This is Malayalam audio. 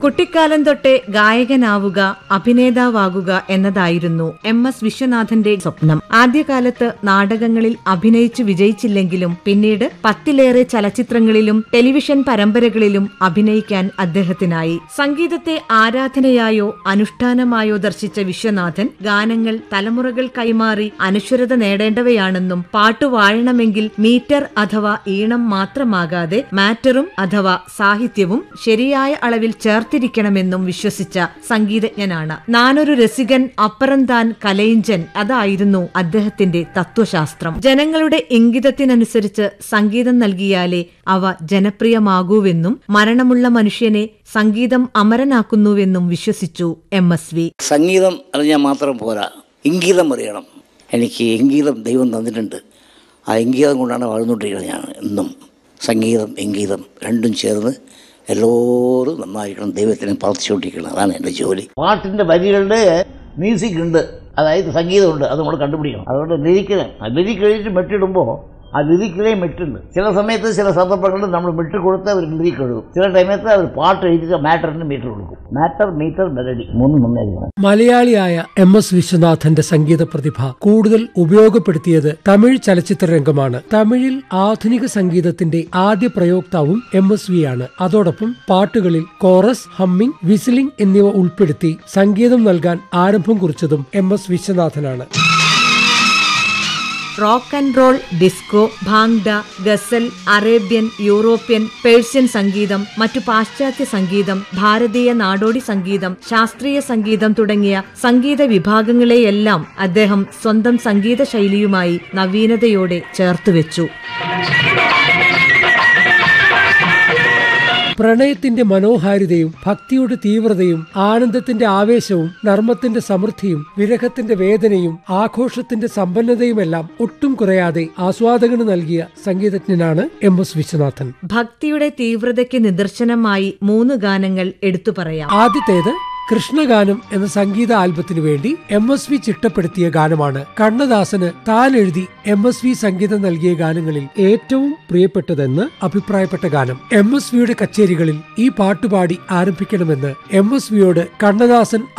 കുട്ടിക്കാലം തൊട്ടേ ഗായകനാവുക അഭിനേതാവാകുക എന്നതായിരുന്നു എം എസ് വിശ്വനാഥന്റെ സ്വപ്നം ആദ്യകാലത്ത് നാടകങ്ങളിൽ അഭിനയിച്ചു വിജയിച്ചില്ലെങ്കിലും പിന്നീട് പത്തിലേറെ ചലച്ചിത്രങ്ങളിലും ടെലിവിഷൻ പരമ്പരകളിലും അഭിനയിക്കാൻ അദ്ദേഹത്തിനായി സംഗീതത്തെ ആരാധനയായോ അനുഷ്ഠാനമായോ ദർശിച്ച വിശ്വനാഥൻ ഗാനങ്ങൾ തലമുറകൾ കൈമാറി അനശ്വരത നേടേണ്ടവയാണെന്നും പാട്ടു വാഴണമെങ്കിൽ മീറ്റർ അഥവാ ഈണം മാത്രമാകാതെ മാറ്ററും അഥവാ സാഹിത്യവും ശരിയായ അളവിൽ ചേർത്തിരിക്കണമെന്നും വിശ്വസിച്ച സംഗീതജ്ഞനാണ് നാനൊരു രസികൻ അപ്പറം താൻ കലയിഞ്ചൻ അതായിരുന്നു അദ്ദേഹത്തിന്റെ തത്വശാസ്ത്രം ജനങ്ങളുടെ ഇംഗിതത്തിനനുസരിച്ച് സംഗീതം നൽകിയാലേ അവ ജനപ്രിയമാകൂവെന്നും മരണമുള്ള മനുഷ്യനെ സംഗീതം അമരനാക്കുന്നുവെന്നും വിശ്വസിച്ചു എം എസ് വി സംഗീതം അറിഞ്ഞാൽ മാത്രം പോരാ ഇംഗീതം അറിയണം എനിക്ക് ഇംഗീതം ദൈവം തന്നിട്ടുണ്ട് ആ ഇംഗീതം കൊണ്ടാണ് വളർന്നുകൊണ്ടിരിക്കുന്നത് ഞാൻ എന്നും സംഗീതം ഇംഗീതം രണ്ടും ചേർന്ന് എല്ലാവരും നന്നായിരിക്കണം ദൈവത്തിനെ പ്രാർത്ഥിച്ചുകൊണ്ടിരിക്കണം അതാണ് എൻ്റെ ജോലി പാട്ടിൻ്റെ വരികളുടെ മ്യൂസിക് ഉണ്ട് അതായത് സംഗീതമുണ്ട് അത് നമ്മൾ കണ്ടുപിടിക്കണം അതുകൊണ്ട് ലിരിക്കൽ ലിരിക്ക് എഴുതിയിട്ട് മെട്ടിടുമ്പോൾ ആ ലിരിക്കിലേ മെട്ടുണ്ട് ചില സമയത്ത് ചില സന്ദർഭങ്ങളിൽ നമ്മൾ മെട്ട് കൊടുത്ത് അവർ ലിരിക്ക് എഴുതും ചില ടൈമത്ത് അവർ പാട്ട് എഴുതിയിട്ട് മാറ്ററിന് മീറ്റർ കൊടുക്കും മാറ്റർ മീറ്റർ മെലഡി മൂന്ന് നന്നായിരിക്കണം മലയാളിയായ എം എസ് വിശ്വനാഥന്റെ സംഗീത പ്രതിഭ കൂടുതൽ ഉപയോഗപ്പെടുത്തിയത് തമിഴ് ചലച്ചിത്ര രംഗമാണ് തമിഴിൽ ആധുനിക സംഗീതത്തിന്റെ ആദ്യ പ്രയോക്താവും എം എസ് വി ആണ് അതോടൊപ്പം പാട്ടുകളിൽ കോറസ് ഹമ്മിങ് വിസിലിംഗ് എന്നിവ ഉൾപ്പെടുത്തി സംഗീതം നൽകാൻ ആരംഭം കുറിച്ചതും എം എസ് വിശ്വനാഥനാണ് റോക്ക് ആൻഡ് റോൾ ഡിസ്കോ ഭാങ്ഡ ഗസൽ അറേബ്യൻ യൂറോപ്യൻ പേർഷ്യൻ സംഗീതം മറ്റു പാശ്ചാത്യ സംഗീതം ഭാരതീയ നാടോടി സംഗീതം ശാസ്ത്രീയ സംഗീതം തുടങ്ങിയ സംഗീത വിഭാഗങ്ങളെയെല്ലാം അദ്ദേഹം സ്വന്തം സംഗീത ശൈലിയുമായി നവീനതയോടെ ചേർത്തുവെച്ചു പ്രണയത്തിന്റെ മനോഹാരിതയും ഭക്തിയുടെ തീവ്രതയും ആനന്ദത്തിന്റെ ആവേശവും നർമ്മത്തിന്റെ സമൃദ്ധിയും വിരഹത്തിന്റെ വേദനയും ആഘോഷത്തിന്റെ സമ്പന്നതയുമെല്ലാം ഒട്ടും കുറയാതെ ആസ്വാദകന് നൽകിയ സംഗീതജ്ഞനാണ് എം എസ് വിശ്വനാഥൻ ഭക്തിയുടെ തീവ്രതയ്ക്ക് നിദർശനമായി മൂന്ന് ഗാനങ്ങൾ എടുത്തു പറയാം ആദ്യത്തേത് കൃഷ്ണഗാനം എന്ന സംഗീത ആൽബത്തിനു വേണ്ടി എം എസ് വി ചിട്ടപ്പെടുത്തിയ ഗാനമാണ് കണ്ണദാസന് താൻ എഴുതി എം എസ് വി സംഗീതം നൽകിയ ഗാനങ്ങളിൽ ഏറ്റവും പ്രിയപ്പെട്ടതെന്ന് അഭിപ്രായപ്പെട്ട ഗാനം എം എസ് വിയുടെ കച്ചേരികളിൽ ഈ പാട്ടുപാടി ആരംഭിക്കണമെന്ന് എം എസ് വിയോട് കണ്ണദാസൻ